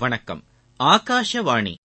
வணக்கம் ஆகாஷவாணி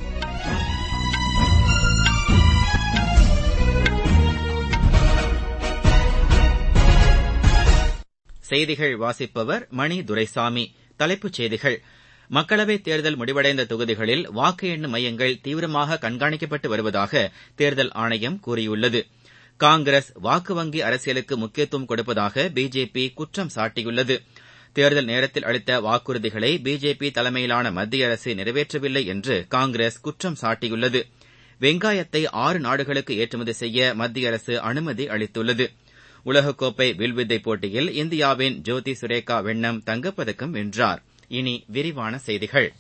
செய்திகள் வாசிப்பவர் மணி துரைசாமி தலைப்புச் செய்திகள் மக்களவைத் தேர்தல் முடிவடைந்த தொகுதிகளில் வாக்கு எண்ணும் மையங்கள் தீவிரமாக கண்காணிக்கப்பட்டு வருவதாக தேர்தல் ஆணையம் கூறியுள்ளது காங்கிரஸ் வாக்கு வங்கி அரசியலுக்கு முக்கியத்துவம் கொடுப்பதாக பிஜேபி குற்றம் சாட்டியுள்ளது தேர்தல் நேரத்தில் அளித்த வாக்குறுதிகளை பிஜேபி தலைமையிலான மத்திய அரசு நிறைவேற்றவில்லை என்று காங்கிரஸ் குற்றம் சாட்டியுள்ளது வெங்காயத்தை ஆறு நாடுகளுக்கு ஏற்றுமதி செய்ய மத்திய அரசு அனுமதி அளித்துள்ளது உலகக்கோப்பை வில்வித்தை போட்டியில் இந்தியாவின் ஜோதி சுரேகா வெண்ணம் தங்கப்பதக்கம் வென்றார் இனி விரிவான செய்திகள்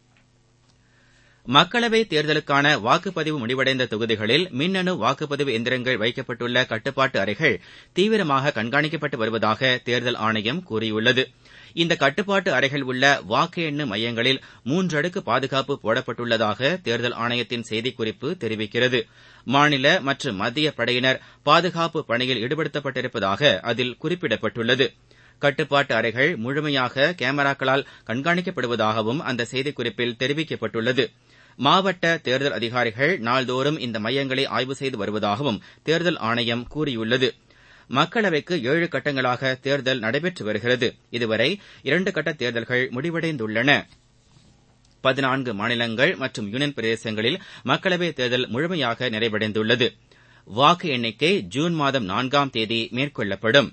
மக்களவைத் தேர்தலுக்கான வாக்குப்பதிவு முடிவடைந்த தொகுதிகளில் மின்னணு வாக்குப்பதிவு எந்திரங்கள் வைக்கப்பட்டுள்ள கட்டுப்பாட்டு அறைகள் தீவிரமாக கண்காணிக்கப்பட்டு வருவதாக தேர்தல் ஆணையம் கூறியுள்ளது இந்த கட்டுப்பாட்டு அறைகள் உள்ள வாக்கு எண்ணும் மையங்களில் மூன்றடுக்கு பாதுகாப்பு போடப்பட்டுள்ளதாக தேர்தல் ஆணையத்தின் செய்திக்குறிப்பு தெரிவிக்கிறது மாநில மற்றும் மத்திய படையினர் பாதுகாப்பு பணியில் ஈடுபடுத்தப்பட்டிருப்பதாக அதில் குறிப்பிடப்பட்டுள்ளது கட்டுப்பாட்டு அறைகள் முழுமையாக கேமராக்களால் கண்காணிக்கப்படுவதாகவும் அந்த செய்திக்குறிப்பில் தெரிவிக்கப்பட்டுள்ளது மாவட்ட தேர்தல் அதிகாரிகள் நாள்தோறும் இந்த மையங்களை ஆய்வு செய்து வருவதாகவும் தேர்தல் ஆணையம் கூறியுள்ளது மக்களவைக்கு ஏழு கட்டங்களாக தேர்தல் நடைபெற்று வருகிறது இதுவரை இரண்டு கட்ட தேர்தல்கள் முடிவடைந்துள்ளன பதினான்கு மாநிலங்கள் மற்றும் யூனியன் பிரதேசங்களில் மக்களவைத் தேர்தல் முழுமையாக நிறைவடைந்துள்ளது வாக்கு எண்ணிக்கை ஜூன் மாதம் நான்காம் தேதி மேற்கொள்ளப்படும்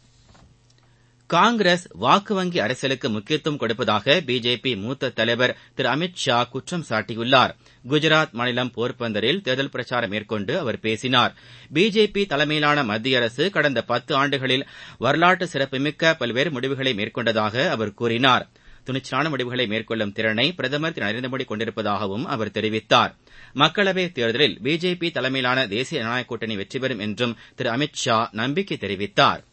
காங்கிரஸ் வாக்கு வங்கி அரசியலுக்கு முக்கியத்துவம் கொடுப்பதாக பிஜேபி மூத்த தலைவர் திரு அமித் ஷா குற்றம் சாட்டியுள்ளார் குஜராத் மாநிலம் போர்பந்தரில் தேர்தல் பிரச்சாரம் மேற்கொண்டு அவர் பேசினார் பிஜேபி தலைமையிலான மத்திய அரசு கடந்த பத்து ஆண்டுகளில் வரலாற்று சிறப்புமிக்க பல்வேறு முடிவுகளை மேற்கொண்டதாக அவர் கூறினார் துணிச்சலான முடிவுகளை மேற்கொள்ளும் திறனை பிரதமர் திரு நரேந்திர மோடி கொண்டிருப்பதாகவும் அவர் தெரிவித்தார் மக்களவைத் தேர்தலில் பிஜேபி தலைமையிலான தேசிய ஜனநாயக கூட்டணி வெற்றி பெறும் என்றும் திரு அமித் ஷா நம்பிக்கை தெரிவித்தார்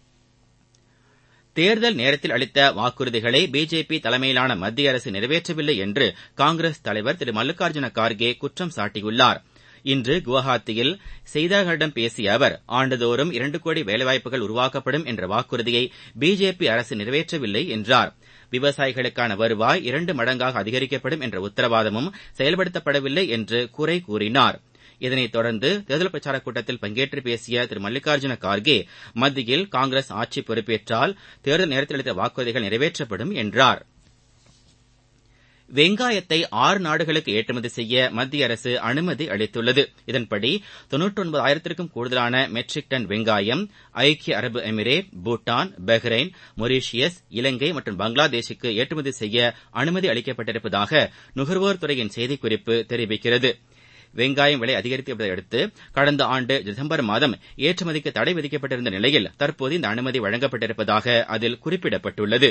தேர்தல் நேரத்தில் அளித்த வாக்குறுதிகளை பிஜேபி தலைமையிலான மத்திய அரசு நிறைவேற்றவில்லை என்று காங்கிரஸ் தலைவர் திரு மல்லிகார்ஜுன கார்கே குற்றம் சாட்டியுள்ளார் இன்று குவஹாத்தியில் செய்தியாளர்களிடம் பேசிய அவர் ஆண்டுதோறும் இரண்டு கோடி வேலைவாய்ப்புகள் உருவாக்கப்படும் என்ற வாக்குறுதியை பிஜேபி அரசு நிறைவேற்றவில்லை என்றார் விவசாயிகளுக்கான வருவாய் இரண்டு மடங்காக அதிகரிக்கப்படும் என்ற உத்தரவாதமும் செயல்படுத்தப்படவில்லை என்று குறை கூறினார் இதனைத் தொடர்ந்து தேர்தல் பிரச்சாரக் கூட்டத்தில் பங்கேற்று பேசிய திரு மல்லிகார்ஜுன கார்கே மத்தியில் காங்கிரஸ் ஆட்சி பொறுப்பேற்றால் தேர்தல் நேரத்தில் அளித்த வாக்குறுதிகள் நிறைவேற்றப்படும் என்றார் வெங்காயத்தை ஆறு நாடுகளுக்கு ஏற்றுமதி செய்ய மத்திய அரசு அனுமதி அளித்துள்ளது இதன்படி தொன்னூற்றொன்பதாயிரத்திற்கும் கூடுதலான மெட்ரிக் டன் வெங்காயம் ஐக்கிய அரபு Emirate Bhutan Bahrain Mauritius Ilangai மற்றும் பங்களாதேஷுக்கு ஏற்றுமதி செய்ய அனுமதி அளிக்கப்பட்டிருப்பதாக நுகர்வோர் துறையின் செய்திக்குறிப்பு தெரிவிக்கிறது வெங்காயம் விலை அதிகரித்ததை அடுத்து கடந்த ஆண்டு டிசம்பர் மாதம் ஏற்றுமதிக்கு தடை விதிக்கப்பட்டிருந்த நிலையில் தற்போது இந்த அனுமதி வழங்கப்பட்டிருப்பதாக அதில் குறிப்பிடப்பட்டுள்ளது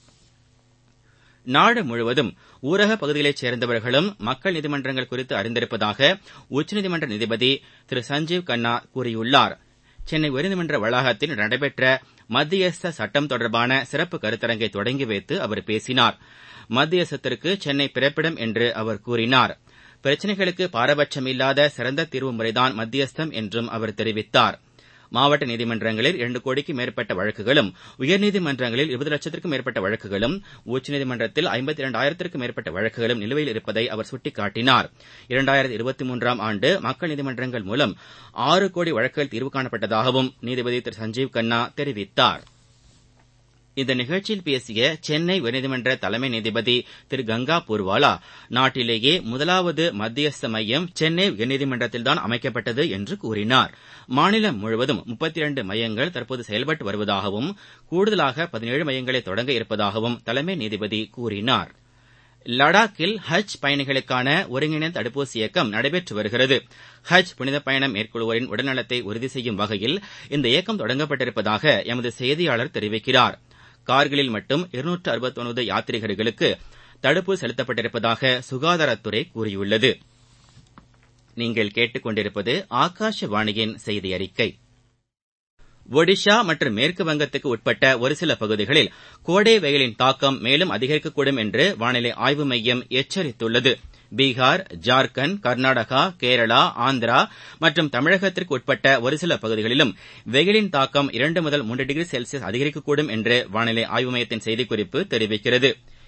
நாடு முழுவதும் ஊரக பகுதிகளைச் சேர்ந்தவர்களும் மக்கள் நீதிமன்றங்கள் குறித்து அறிந்திருப்பதாக உச்சநீதிமன்ற நீதிபதி திரு சஞ்சீவ் கன்னா கூறியுள்ளார் சென்னை உயர்நீதிமன்ற வளாகத்தில் நடைபெற்ற மத்தியஸ்த சட்டம் தொடர்பான சிறப்பு கருத்தரங்கை தொடங்கி வைத்து அவர் பேசினார் மத்தியஸ்தத்திற்கு சென்னை பிறப்பிடம் என்று அவர் கூறினார் பிரச்சினைகளுக்கு பாரபட்சமில்லாத சிறந்த தீர்வு முறைதான் மத்தியஸ்தம் என்றும் அவர் தெரிவித்தார் மாவட்ட நீதிமன்றங்களில் இரண்டு கோடிக்கு மேற்பட்ட வழக்குகளும் உயர்நீதிமன்றங்களில் இருபது லட்சத்திற்கும் மேற்பட்ட வழக்குகளும் உச்சநீதிமன்றத்தில் ஐம்பத்தி இரண்டாயிரத்திற்கும் மேற்பட்ட வழக்குகளும் நிலுவையில் இருப்பதை அவர் சுட்டிக்காட்டினார் இரண்டாயிரத்தி இருபத்தி மூன்றாம் ஆண்டு மக்கள் நீதிமன்றங்கள் மூலம் ஆறு கோடி வழக்குகள் தீர்வு காணப்பட்டதாகவும் நீதிபதி திரு சஞ்சீவ் கன்னா தெரிவித்தார் இந்த நிகழ்ச்சியில் பேசிய சென்னை உயர்நீதிமன்ற தலைமை நீதிபதி திரு கங்கா பூர்வாலா நாட்டிலேயே முதலாவது மத்தியஸ்த மையம் சென்னை உயர்நீதிமன்றத்தில்தான் அமைக்கப்பட்டது என்று கூறினார் மாநிலம் முழுவதும் முப்பத்தி இரண்டு மையங்கள் தற்போது செயல்பட்டு வருவதாகவும் கூடுதலாக பதினேழு மையங்களை தொடங்க இருப்பதாகவும் தலைமை நீதிபதி கூறினார் லடாக்கில் ஹஜ் பயணிகளுக்கான ஒருங்கிணைந்த தடுப்பூசி இயக்கம் நடைபெற்று வருகிறது ஹஜ் புனித பயணம் மேற்கொள்வோரின் உடல்நலத்தை உறுதி செய்யும் வகையில் இந்த இயக்கம் தொடங்கப்பட்டிருப்பதாக எமது செய்தியாளர் தெரிவிக்கிறார் கார்கிலில் மட்டும் இருநூற்று அறுபத்தொன்பது யாத்ரீகர்களுக்கு தடுப்பூசி செலுத்தப்பட்டிருப்பதாக சுகாதாரத்துறை கூறியுள்ளது நீங்கள் கேட்டுக்கொண்டிருப்பது ஆகாஷவாணியின் செய்தி அறிக்கை ஒடிஷா மற்றும் மேற்கு வங்கத்துக்கு உட்பட்ட ஒரு சில பகுதிகளில் கோடை வெயிலின் தாக்கம் மேலும் அதிகரிக்கக்கூடும் என்று வானிலை ஆய்வு மையம் எச்சரித்துள்ளது பீகார் ஜார்க்கண்ட் கர்நாடகா கேரளா ஆந்திரா மற்றும் தமிழகத்திற்கு உட்பட்ட ஒரு சில பகுதிகளிலும் வெயிலின் தாக்கம் இரண்டு முதல் மூன்று டிகிரி செல்சியஸ் அதிகரிக்கக்கூடும் என்று வானிலை ஆய்வு மையத்தின் செய்திக்குறிப்பு தெரிவிக்கிறது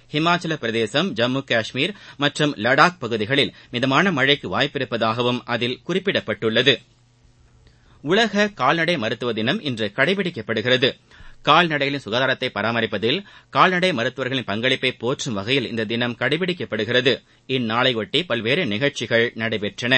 ஹிமாச்சல பிரதேசம் ஜம்மு காஷ்மீர் மற்றும் லடாக் பகுதிகளில் மிதமான மழைக்கு வாய்ப்பிருப்பதாகவும் அதில் குறிப்பிடப்பட்டுள்ளது உலக கால்நடை மருத்துவ தினம் இன்று கடைபிடிக்கப்படுகிறது கால்நடைகளின் சுகாதாரத்தை பராமரிப்பதில் கால்நடை மருத்துவர்களின் பங்களிப்பை போற்றும் வகையில் இந்த தினம் கடைபிடிக்கப்படுகிறது இந்நாளையொட்டி பல்வேறு நிகழ்ச்சிகள் நடைபெற்றன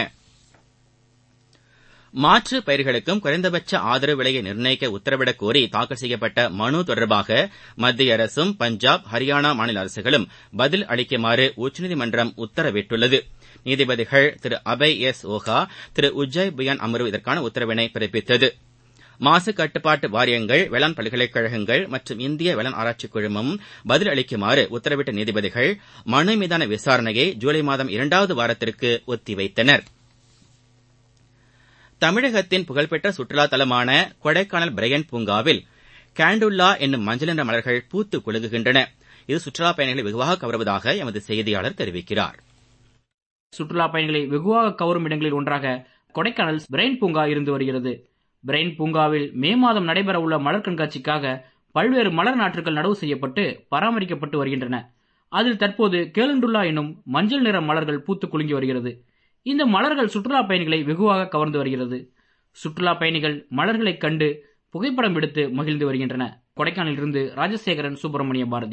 மாற்று பயிர்களுக்கும் குறைந்தபட்ச ஆதரவு விலையை நிர்ணயிக்க உத்தரவிடக் கோரி தாக்கல் செய்யப்பட்ட மனு தொடர்பாக மத்திய அரசும் பஞ்சாப் ஹரியானா மாநில அரசுகளும் பதில் அளிக்குமாறு உச்சநீதிமன்றம் உத்தரவிட்டுள்ளது நீதிபதிகள் திரு அபய் எஸ் ஓஹா திரு உஜய் புயான் அமர்வு இதற்கான உத்தரவினை பிறப்பித்தது மாசு கட்டுப்பாட்டு வாரியங்கள் வேளாண் பல்கலைக்கழகங்கள் மற்றும் இந்திய வேளாண் ஆராய்ச்சி குழுமம் பதில் அளிக்குமாறு உத்தரவிட்ட நீதிபதிகள் மனு மீதான விசாரணையை ஜூலை மாதம் இரண்டாவது வாரத்திற்கு ஒத்திவைத்தனர் தமிழகத்தின் புகழ்பெற்ற சுற்றுலா தலமான கொடைக்கானல் பிரையன் பூங்காவில் கேண்டுல்லா என்னும் மஞ்சள் நிற மலர்கள் பூத்து குலுங்குகின்றன இது சுற்றுலா பயணிகளை வெகுவாக கவர்வதாக எமது செய்தியாளர் தெரிவிக்கிறார் சுற்றுலா பயணிகளை வெகுவாக கவரும் இடங்களில் ஒன்றாக கொடைக்கானல் பிரைன் பூங்கா இருந்து வருகிறது பிரைன் பூங்காவில் மே மாதம் நடைபெற உள்ள மலர் கண்காட்சிக்காக பல்வேறு மலர் நாற்றுகள் நடவு செய்யப்பட்டு பராமரிக்கப்பட்டு வருகின்றன அதில் தற்போது கேலண்டுல்லா என்னும் மஞ்சள் நிற மலர்கள் பூத்து குலுங்கி வருகிறது இந்த மலர்கள் சுற்றுலா பயணிகளை வெகுவாக கவர்ந்து வருகிறது சுற்றுலா பயணிகள் மலர்களை கண்டு புகைப்படம் எடுத்து மகிழ்ந்து வருகின்றன கொடைக்கானலிலிருந்து ராஜசேகரன் சுப்பிரமணிய பாரதி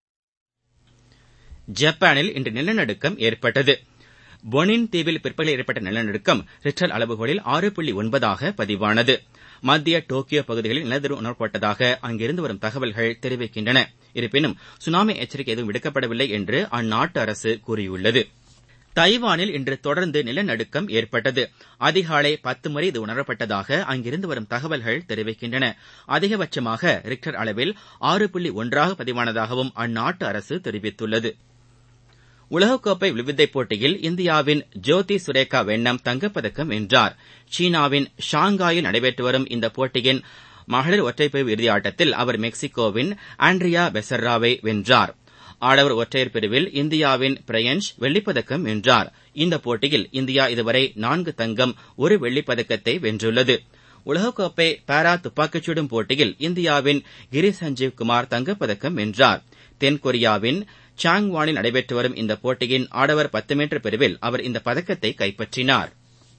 ஜப்பானில் இன்று நிலநடுக்கம் ஏற்பட்டது பொனின் தீவில் பிற்பகலில் ஏற்பட்ட நிலநடுக்கம் ரிக்டர் அளவுகோலில் ஆறு புள்ளி ஒன்பதாக பதிவானது மத்திய டோக்கியோ பகுதிகளில் நிலநடுக்கம் உணரப்பட்டதாக அங்கிருந்து வரும் தகவல்கள் தெரிவிக்கின்றன இருப்பினும் சுனாமி எச்சரிக்கை எதுவும் விடுக்கப்படவில்லை என்று அந்நாட்டு அரசு கூறியுள்ளது தைவானில் இன்று தொடர்ந்து நிலநடுக்கம் ஏற்பட்டது அதிகாலை பத்து முறை இது உணரப்பட்டதாக அங்கிருந்து வரும் தகவல்கள் தெரிவிக்கின்றன அதிகபட்சமாக ரிக்டர் அளவில் ஆறு புள்ளி ஒன்றாக பதிவானதாகவும் அந்நாட்டு அரசு தெரிவித்துள்ளது உலகக்கோப்பை வில்வித்தை போட்டியில் இந்தியாவின் ஜோதி சுரேகா வெண்ணம் தங்கப்பதக்கம் வென்றார் சீனாவின் ஷாங்காயில் நடைபெற்று வரும் இந்த போட்டியின் மகளிர் ஒற்றைப்பிரிவு இறுதியாட்டத்தில் அவர் மெக்சிகோவின் ஆண்ட்ரியா பெசர்ராவை வென்றார் ஆடவர் ஒற்றையர் பிரிவில் இந்தியாவின் பிரயன்ஷ் வெள்ளிப்பதக்கம் வென்றார் இந்த போட்டியில் இந்தியா இதுவரை நான்கு தங்கம் ஒரு வெள்ளிப்பதக்கத்தை வென்றுள்ளது உலகக்கோப்பை பாரா துப்பாக்கிச்சுடும் போட்டியில் இந்தியாவின் கிரி சஞ்சீவ் குமார் தங்கப்பதக்கம் வென்றார் தென்கொரியாவின் சாங்வானில் நடைபெற்று வரும் இந்த போட்டியின் ஆடவர் பத்து மீட்டர் பிரிவில் அவர் இந்த பதக்கத்தை கைப்பற்றினார்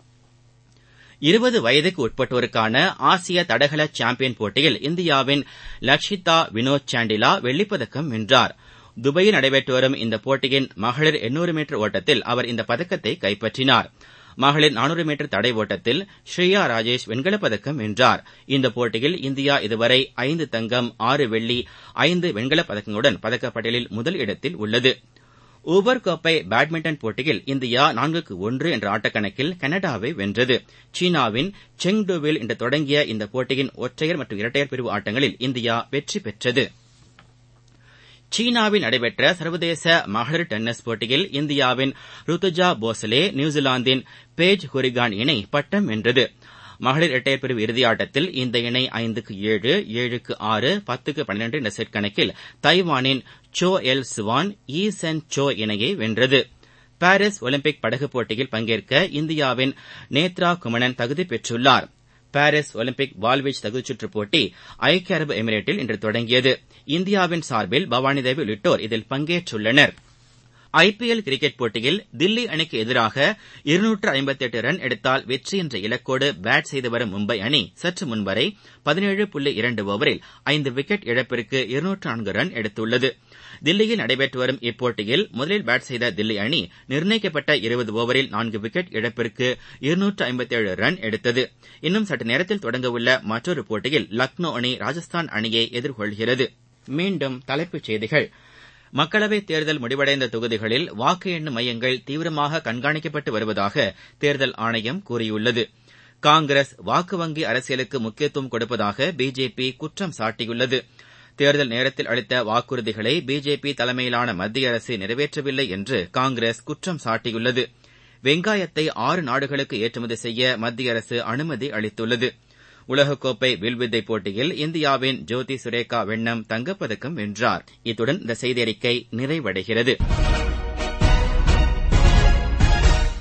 இருபது வயதுக்கு உட்பட்டோருக்கான ஆசிய தடகள சாம்பியன் போட்டியில் இந்தியாவின் லக்ஷிதா வினோத் சாண்டிலா வெள்ளிப்பதக்கம் வென்றார் துபாயில் நடைபெற்று வரும் இந்த போட்டியின் மகளிர் எண்ணூறு மீட்டர் ஓட்டத்தில் அவர் இந்த பதக்கத்தை கைப்பற்றினார் மகளிர் நானூறு மீட்டர் தடை ஓட்டத்தில் ஸ்ரீயா ராஜேஷ் வெண்கலப் பதக்கம் வென்றார் இந்த போட்டியில் இந்தியா இதுவரை ஐந்து தங்கம் ஆறு வெள்ளி ஐந்து வெண்கலப் பதக்கங்களுடன் பதக்கப்பட்டியலில் முதல் இடத்தில் உள்ளது ஊபர் கோப்பை பேட்மிண்டன் போட்டியில் இந்தியா நான்குக்கு ஒன்று என்ற ஆட்டக்கணக்கில் கனடாவை வென்றது சீனாவின் செங்டுவில் இன்று தொடங்கிய இந்த போட்டியின் ஒற்றையர் மற்றும் இரட்டையர் பிரிவு ஆட்டங்களில் இந்தியா வெற்றி பெற்றது சீனாவில் நடைபெற்ற சர்வதேச மகளிர் டென்னிஸ் போட்டியில் இந்தியாவின் ருத்துஜா போசலே நியூசிலாந்தின் பேஜ் ஹொரிகான் இணை பட்டம் வென்றது மகளிர் இரட்டையர் பிரிவு இறுதியாட்டத்தில் இந்த இணை ஐந்துக்கு ஏழு ஏழுக்கு ஆறு பத்துக்கு பன்னிரண்டு என்ற செட் கணக்கில் தைவானின் சோ எல் சுவான் ஈ சென் சோ இணையை வென்றது பாரிஸ் ஒலிம்பிக் படகு போட்டியில் பங்கேற்க இந்தியாவின் நேத்ரா குமணன் தகுதி பெற்றுள்ளார் பாரிஸ் ஒலிம்பிக் வாள்வீச் தகுதிச்சுற்றுப் போட்டி ஐக்கிய அரபு எமிரேட்டில் இன்று தொடங்கியது இந்தியாவின் சார்பில் பவானி தேவி உள்ளிட்டோர் இதில் பங்கேற்றுள்ளனர் ஐபிஎல் கிரிக்கெட் போட்டியில் தில்லி அணிக்கு எதிராக இருநூற்று ஐம்பத்தெட்டு ரன் எடுத்தால் வெற்றி என்ற இலக்கோடு பேட் செய்து வரும் மும்பை அணி சற்று முன்வரை பதினேழு புள்ளி இரண்டு ஓவரில் ஐந்து விக்கெட் இழப்பிற்கு இருநூற்று நான்கு ரன் எடுத்துள்ளது தில்லியில் நடைபெற்று வரும் இப்போட்டியில் முதலில் பேட் செய்த தில்லி அணி நிர்ணயிக்கப்பட்ட இருபது ஓவரில் நான்கு விக்கெட் இழப்பிற்கு இருநூற்று ஐம்பத்தேழு ரன் எடுத்தது இன்னும் சற்று நேரத்தில் தொடங்கவுள்ள மற்றொரு போட்டியில் லக்னோ அணி ராஜஸ்தான் அணியை எதிர்கொள்கிறது மீண்டும் தலைப்புச் செய்திகள் மக்களவைத் தேர்தல் முடிவடைந்த தொகுதிகளில் வாக்கு எண்ணும் மையங்கள் தீவிரமாக கண்காணிக்கப்பட்டு வருவதாக தேர்தல் ஆணையம் கூறியுள்ளது காங்கிரஸ் வாக்கு வங்கி அரசியலுக்கு முக்கியத்துவம் கொடுப்பதாக பிஜேபி குற்றம் சாட்டியுள்ளது தேர்தல் நேரத்தில் அளித்த வாக்குறுதிகளை பிஜேபி தலைமையிலான மத்திய அரசு நிறைவேற்றவில்லை என்று காங்கிரஸ் குற்றம் சாட்டியுள்ளது வெங்காயத்தை ஆறு நாடுகளுக்கு ஏற்றுமதி செய்ய மத்திய அரசு அனுமதி அளித்துள்ளது உலகக்கோப்பை வில்வித்தை போட்டியில் இந்தியாவின் ஜோதி சுரேகா வெண்ணம் தங்கப்பதக்கம் வென்றார் இத்துடன் இந்த செய்தி அறிக்கை நிறைவடைகிறது